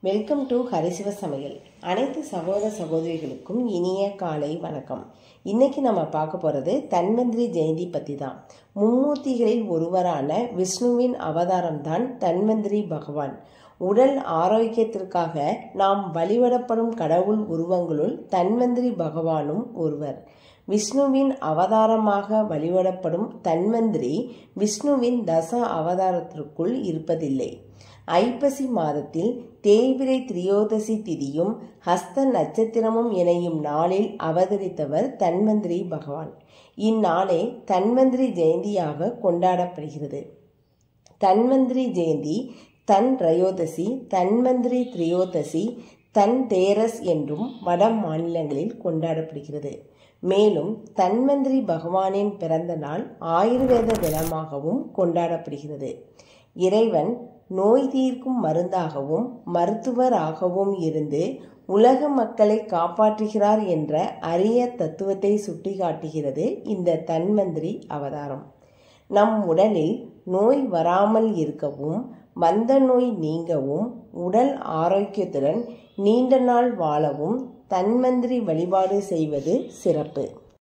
welcome to ஹரிசிவ சமையல் அனைத்து சகோதர சகோதரிகளுக்கும் இனிய காலை வணக்கம் இன்னைக்கு நம்ம பார்க்க போகிறது தன்வந்திரி ஜெயந்தி பற்றி தான் மும்மூர்த்திகளில் ஒருவரான விஷ்ணுவின் அவதாரம் தான் தன்வந்திரி பகவான் உடல் ஆரோக்கியத்திற்காக நாம் வழிபடப்படும் கடவுள் உருவங்களுள் தன்வந்திரி பகவானும் ஒருவர் விஷ்ணுவின் அவதாரமாக வழிபடப்படும் தன்வந்திரி விஷ்ணுவின் தச அவதாரத்திற்குள் இருப்பதில்லை ஐப்பசி மாதத்தில் தேய்பிரை திரியோதசி திதியும் ஹஸ்த நட்சத்திரமும் இணையும் நாளில் அவதரித்தவர் தன்வந்திரி பகவான் இந்நாளே தன்வந்திரி ஜெயந்தியாக கொண்டாடப்படுகிறது தன்வந்திரி ஜெயந்தி தன் ரயோதசி தன்வந்திரி திரியோதசி தன் தேரஸ் என்றும் வட மாநிலங்களில் கொண்டாடப்படுகிறது மேலும் தன்வந்திரி பகவானின் பிறந்த நாள் ஆயுர்வேத தினமாகவும் கொண்டாடப்படுகிறது இறைவன் நோய் தீர்க்கும் மருந்தாகவும் மருத்துவராகவும் இருந்து உலக மக்களை காப்பாற்றுகிறார் என்ற அரிய தத்துவத்தை சுட்டிக்காட்டுகிறது இந்த தன்வந்திரி அவதாரம் நம் உடலில் நோய் வராமல் இருக்கவும் மந்த நோய் நீங்கவும் உடல் ஆரோக்கியத்துடன் நீண்ட நாள் வாழவும் தன்வந்திரி வழிபாடு செய்வது சிறப்பு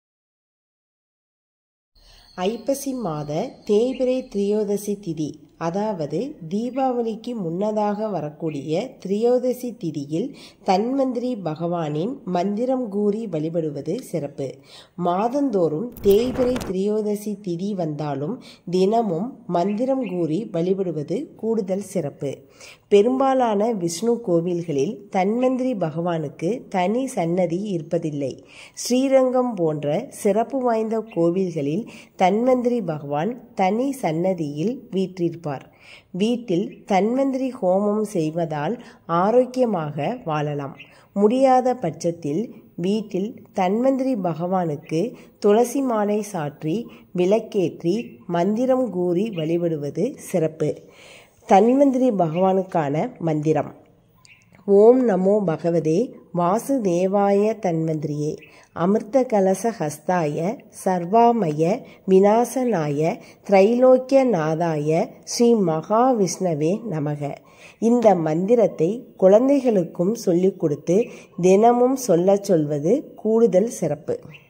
ஐப்பசி மாத தேய்பிரை திரியோதசி திதி அதாவது தீபாவளிக்கு முன்னதாக வரக்கூடிய திரியோதசி திதியில் தன்வந்திரி பகவானின் மந்திரம் கூறி வழிபடுவது சிறப்பு மாதந்தோறும் தேய்பிரை திரியோதசி திதி வந்தாலும் தினமும் மந்திரம் கூறி வழிபடுவது கூடுதல் சிறப்பு பெரும்பாலான விஷ்ணு கோவில்களில் தன்வந்திரி பகவானுக்கு தனி சன்னதி இருப்பதில்லை ஸ்ரீரங்கம் போன்ற சிறப்பு வாய்ந்த கோவில்களில் தன்வந்திரி பகவான் தனி சன்னதியில் வீற்றிருப்பார் வீட்டில் தன்வந்திரி ஹோமம் செய்வதால் ஆரோக்கியமாக வாழலாம் முடியாத பட்சத்தில் வீட்டில் தன்வந்திரி பகவானுக்கு துளசி மாலை சாற்றி விளக்கேற்றி மந்திரம் கூறி வழிபடுவது சிறப்பு தன்வந்திரி பகவானுக்கான மந்திரம் ஓம் நமோ பகவதே வாசுதேவாய தன்வந்திரியே அமிர்த கலச ஹஸ்தாய சர்வாமய விநாசனாய திரைலோக்கிய நாதாய ஸ்ரீ மகாவிஷ்ணவே நமக இந்த மந்திரத்தை குழந்தைகளுக்கும் சொல்லிக் கொடுத்து தினமும் சொல்லச் சொல்வது கூடுதல் சிறப்பு